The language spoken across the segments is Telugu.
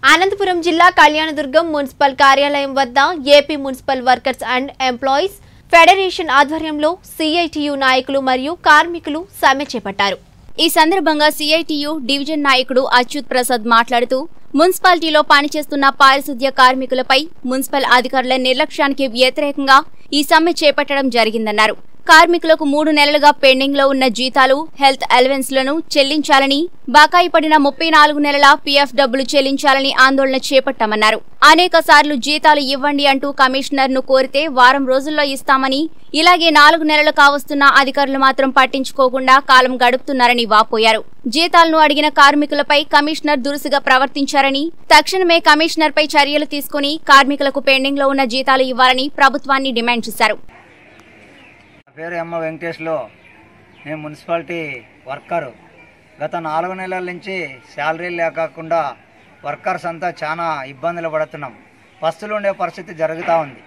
అనంతపురం జిల్లా కళ్యాణదుర్గం మున్సిపల్ కార్యాలయం వద్ద AP municipal workers and employees federation ఆధ్వర్యంలో సిఐటియు నాయకులు మరియు కార్మికులు సమ్మె చేపట్టారు ఈ సందర్భంగా సిఐటియు డివిజన్ నాయకుడు అచ్యుత్ ప్రసాద్ మాట్లాడుతూ మున్సిపాలిటీలో పనిచేస్తున్న పారిశుద్ధ్య కార్మికులపై మున్సిపల్ అధికారుల నిర్లక్ష్యానికి వ్యతిరేకంగా ఈ సమ్మె చేపట్టడం జరిగిందన్నారు కార్మికులకు మూడు నెలలుగా పెండింగ్ లో ఉన్న జీతాలు హెల్త్ అలవెన్స్ లను చెల్లించాలని బకాయి పడిన ముప్పై నాలుగు నెలల పీఎఫ్ డబ్బులు చెల్లించాలని ఆందోళన చేపట్టామన్నారు అనేక సార్లు జీతాలు ఇవ్వండి అంటూ కమిషనర్ ను కోరితే వారం రోజుల్లో ఇస్తామని ఇలాగే నాలుగు నెలలు కావస్తున్న అధికారులు మాత్రం పట్టించుకోకుండా కాలం గడుపుతున్నారని వాపోయారు జీతాలను అడిగిన కార్మికులపై కమిషనర్ దురుసుగా ప్రవర్తించారని తక్షణమే కమిషనర్ పై చర్యలు తీసుకుని కార్మికులకు పెండింగ్ లో ఉన్న జీతాలు ఇవ్వాలని ప్రభుత్వాన్ని డిమాండ్ చేశారు నా పేరు ఎమ్మ వెంకటేష్లో నేను మున్సిపాలిటీ వర్కరు గత నాలుగు నెలల నుంచి శాలరీ లేకుండా వర్కర్స్ అంతా చాలా ఇబ్బందులు పడుతున్నాం పస్తులు ఉండే పరిస్థితి జరుగుతూ ఉంది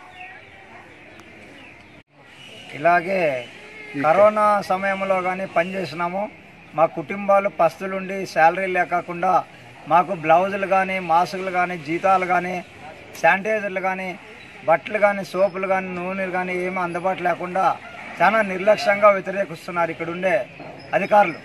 ఇలాగే కరోనా సమయంలో కానీ పనిచేసినాము మా కుటుంబాలు పస్తులుండి శాలరీ లేకుండా మాకు బ్లౌజులు కానీ మాస్కులు కానీ జీతాలు కానీ శానిటైజర్లు కానీ బట్టలు కానీ సోపులు కానీ నూనెలు కానీ ఏమీ అందుబాటు లేకుండా చాలా నిర్లక్ష్యంగా వ్యతిరేకిస్తున్నారు ఇక్కడ ఉండే అధికారులు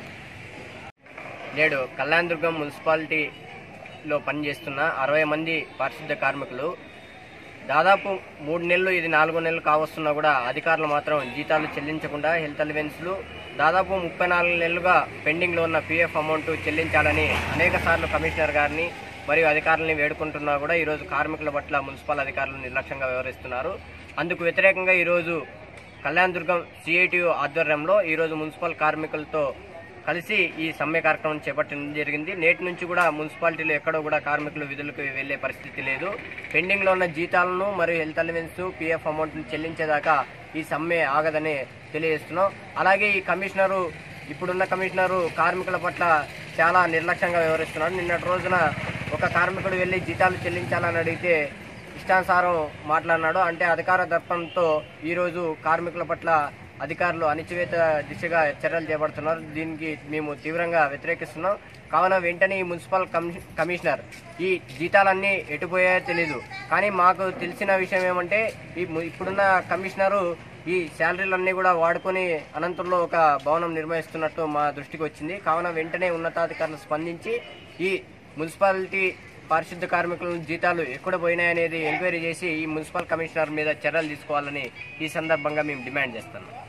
నేడు కళ్యాణదుర్గం మున్సిపాలిటీలో పనిచేస్తున్న అరవై మంది పారిశుద్ధ్య కార్మికులు దాదాపు మూడు నెలలు ఇది నాలుగు నెలలు కావస్తున్నా కూడా అధికారులు మాత్రం జీతాలు చెల్లించకుండా హెల్త్ అలవెన్స్లు దాదాపు ముప్పై నాలుగు నెలలుగా పెండింగ్లో ఉన్న పీఎఫ్ అమౌంట్ చెల్లించాలని అనేక సార్లు కమిషనర్ గారిని మరియు అధికారులని వేడుకుంటున్నా కూడా ఈరోజు కార్మికుల పట్ల మున్సిపల్ అధికారులు నిర్లక్ష్యంగా వ్యవహరిస్తున్నారు అందుకు వ్యతిరేకంగా ఈరోజు కళ్యాణదుర్గం సిఐటియు ఆధ్వర్యంలో ఈరోజు మున్సిపల్ కార్మికులతో కలిసి ఈ సమ్మె కార్యక్రమం చేపట్టడం జరిగింది నేటి నుంచి కూడా మున్సిపాలిటీలో ఎక్కడో కూడా కార్మికులు విధులకు వెళ్లే పరిస్థితి లేదు పెండింగ్ లో ఉన్న జీతాలను మరియు హెల్త్ అలవెన్స్ పిఎఫ్ అమౌంట్ చెల్లించేదాకా ఈ సమ్మె ఆగదని తెలియజేస్తున్నాం అలాగే ఈ కమిషనరు ఇప్పుడున్న కమిషనరు కార్మికుల పట్ల చాలా నిర్లక్ష్యంగా వ్యవహరిస్తున్నాడు నిన్నటి రోజున ఒక కార్మికుడు వెళ్లి జీతాలు చెల్లించాలని అడిగితే ఇష్టానుసారం మాట్లాడినాడు అంటే అధికార దర్పంతో ఈరోజు కార్మికుల పట్ల అధికారులు అణిచివేత దిశగా చర్యలు చేపడుతున్నారు దీనికి మేము తీవ్రంగా వ్యతిరేకిస్తున్నాం కావున వెంటనే ఈ మున్సిపల్ కమి- కమిషనర్ ఈ జీతాలన్నీ ఎటుపోయాయో తెలీదు కానీ మాకు తెలిసిన విషయం ఏమంటే ఈ ము- ఇప్పుడున్న కమిషనరు ఈ శాలరీలన్నీ కూడా వాడుకొని అనంతరంలో ఒక భవనం నిర్వహిస్తున్నట్టు మా దృష్టికి వచ్చింది కావున వెంటనే ఉన్నతాధికారులు స్పందించి ఈ మున్సిపాలిటీ పారిశుద్ధ కార్మికుల జీతాలు ఎక్కడ పోయినాయనేది ఎంక్వైరీ చేసి ఈ మున్సిపల్ కమిషనర్ మీద చర్యలు తీసుకోవాలని ఈ సందర్భంగా మేము డిమాండ్ చేస్తున్నాం